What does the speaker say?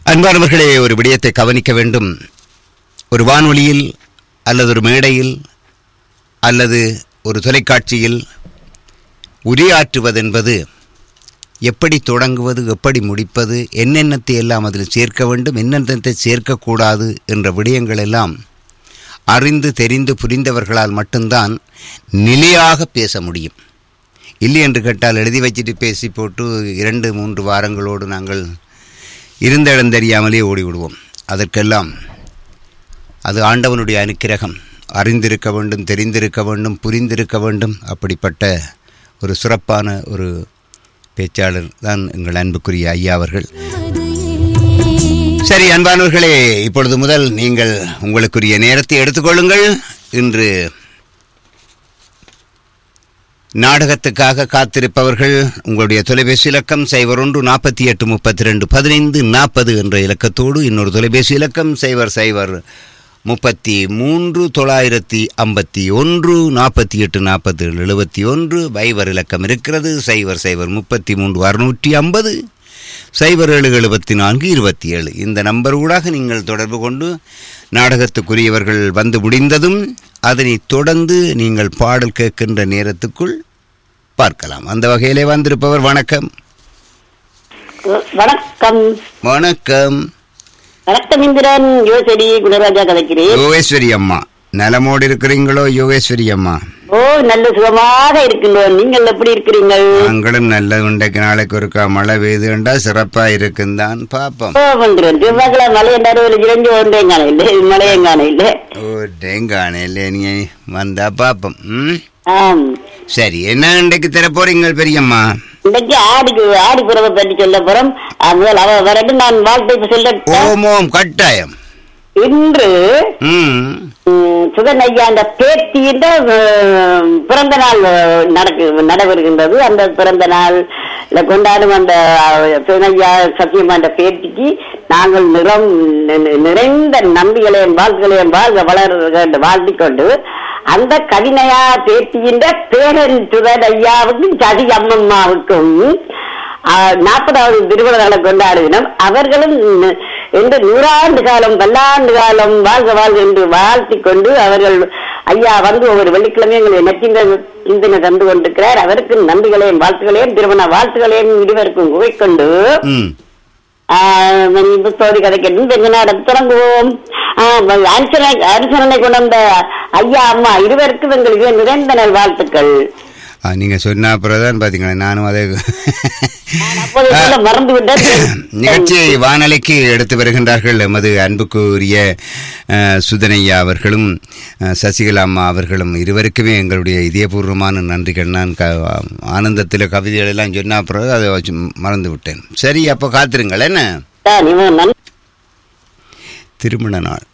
அன்பானவர்களே ஒரு விடயத்தை கவனிக்க வேண்டும் ஒரு வானொலியில் அல்லது ஒரு மேடையில் அல்லது ஒரு தொலைக்காட்சியில் உரையாற்றுவதென்பது எப்படி தொடங்குவது எப்படி முடிப்பது என்னென்னத்தை எல்லாம் அதில் சேர்க்க வேண்டும் என்னென்னத்தை சேர்க்கக்கூடாது என்ற விடயங்கள் எல்லாம் அறிந்து தெரிந்து புரிந்தவர்களால் மட்டும்தான் நிலையாக பேச முடியும் இல்லை என்று கேட்டால் எழுதி வச்சுட்டு பேசி போட்டு இரண்டு மூன்று வாரங்களோடு நாங்கள் இருந்த இடம் தெரியாமலே ஓடிவிடுவோம் அதற்கெல்லாம் அது ஆண்டவனுடைய அனுக்கிரகம் அறிந்திருக்க வேண்டும் தெரிந்திருக்க வேண்டும் புரிந்திருக்க வேண்டும் அப்படிப்பட்ட ஒரு சிறப்பான ஒரு பேச்சாளர் தான் எங்கள் அன்புக்குரிய ஐயா அவர்கள் சரி அன்பானவர்களே இப்பொழுது முதல் நீங்கள் உங்களுக்குரிய நேரத்தை எடுத்துக்கொள்ளுங்கள் இன்று நாடகத்துக்காக காத்திருப்பவர்கள் உங்களுடைய தொலைபேசி இலக்கம் சைபர் ஒன்று நாற்பத்தி எட்டு முப்பத்தி ரெண்டு பதினைந்து நாற்பது என்ற இலக்கத்தோடு இன்னொரு தொலைபேசி இலக்கம் சைபர் சைபர் முப்பத்தி மூன்று தொள்ளாயிரத்தி ஐம்பத்தி ஒன்று நாற்பத்தி எட்டு நாற்பத்தி ஏழு எழுபத்தி ஒன்று வைவர் இலக்கம் இருக்கிறது சைபர் சைபர் முப்பத்தி மூன்று அறுநூற்றி ஐம்பது சைபர் ஏழு எழுபத்தி நான்கு இருபத்தி ஏழு இந்த நம்பர் ஊடாக நீங்கள் தொடர்பு கொண்டு நாடகத்துக்குரியவர்கள் வந்து முடிந்ததும் அதனைத் தொடர்ந்து நீங்கள் பாடல் கேட்கின்ற நேரத்துக்குள் பார்க்கலாம் அந்த வகையிலே வந்திருப்பவர் வணக்கம் வணக்கம் வணக்கம் வணக்கம் இந்திரன் யோசரி குணராஜா கதைக்கிறேன் யோகேஸ்வரி அம்மா நலமோடு இருக்கிறீங்களோ யோகேஸ்வரி அம்மா ஓ நல்ல சுகமாக இருக்கின்றோம் நீங்கள் எப்படி இருக்கிறீங்கள் நாங்களும் நல்ல உண்டைக்கு நாளைக்கு ஒருக்கா மழை பெய்துண்டா சிறப்பா இருக்குந்தான் பாப்போம் ஓ பண்றேன் செவ்வாய்க்கிழமை மழை என்றாரு ஒரு இறங்கி ஒன்றையும் காண இல்லை மழையும் காண இல்லை ஓ டேங்கானே இல்லை நீங்க வந்தா பாப்போம் ம் ஆம் சரி என்ன இன்றைக்கு தர போறீங்க பெரியம்மா இன்னைக்கு ஆடிக்கு ஆடி புறவை பற்றி சொல்ல போறோம் முதல் அவ வரட்டும் நான் வாழ்க்கை இப்ப சொல்ல ஓம் ஓம் கட்டாயம் இன்று ம் ம், சுகன் ஐயா அந்த பேத்தியின் ம், பிறந்த நாள் அஹ், நடக்கு நடைபெறுகின்றது அந்த பிறந்த நாள்ல கொண்டாடும் அந்த அஹ், சுகன் ஐயா சத்தியமா அந்த பேத்திக்கு நாங்கள் நிறம் நி- நி- நிறைந்த நம்பிகளையும் வாழ்க்கைகளையும் வாழ்க வளர வாழ்த்திக் கொண்டு அந்த கவினையா பேத்தியின் பேரன் சுகன் ஐயாவுக்கும் சதி அம்மம்மாவுக்கும் நாற்பதாவது திருவிழாவை கொண்டாடினோம் அவர்களும் ந- என்று நூறாண்டு காலம் பல்லாண்டு காலம் வாழ்க வாழ்க என்று வாழ்த்திக் கொண்டு அவர்கள் ஐயா வந்து ஒவ்வொரு வெள்ளிக்கிழமையும் எங்களை நெற்றிந்த சிந்தனை தந்து கொண்டிருக்கிறார் அவருக்கு நன்றிகளையும் வாழ்த்துக்களையும் திருமண வாழ்த்துக்களையும் இருவருக்கும் குவைக்கொண்டு ம் புத்தோதி கதைக்கணும் தெங்க நாடம் தொடங்குவோம் ஆஹ் அனுசரணை அனுசரணை கொண்டு வந்த ஐயா அம்மா இருவருக்கும் எங்களுக்கு நிறைந்த நல் வாழ்த்துக்கள் ஆ, நீங்க சொன்ன அப்புறம் தான் பாத்தீங்களா நானும் அதை அப்போது சொல்ல மறந்து விட்டேன் நிகழ்ச்சியை வானொலிக்கு எடுத்து வருகின்றார்கள் எமது அன்புக்குரிய அஹ், சுதனையா அவர்களும் அஹ், சசிகலா அம்மா அவர்களும் இருவருக்குமே எங்களுடைய இதயபூர்வமான நன்றிகள் நான் க ஆனந்தத்தில் கவிதைகள் எல்லாம் சொன்ன அப்புறம் அதை வச்சு மறந்து விட்டேன் சரி அப்போ காத்திருங்கள் என்ன தான் இவன் நன் திருமண நாள்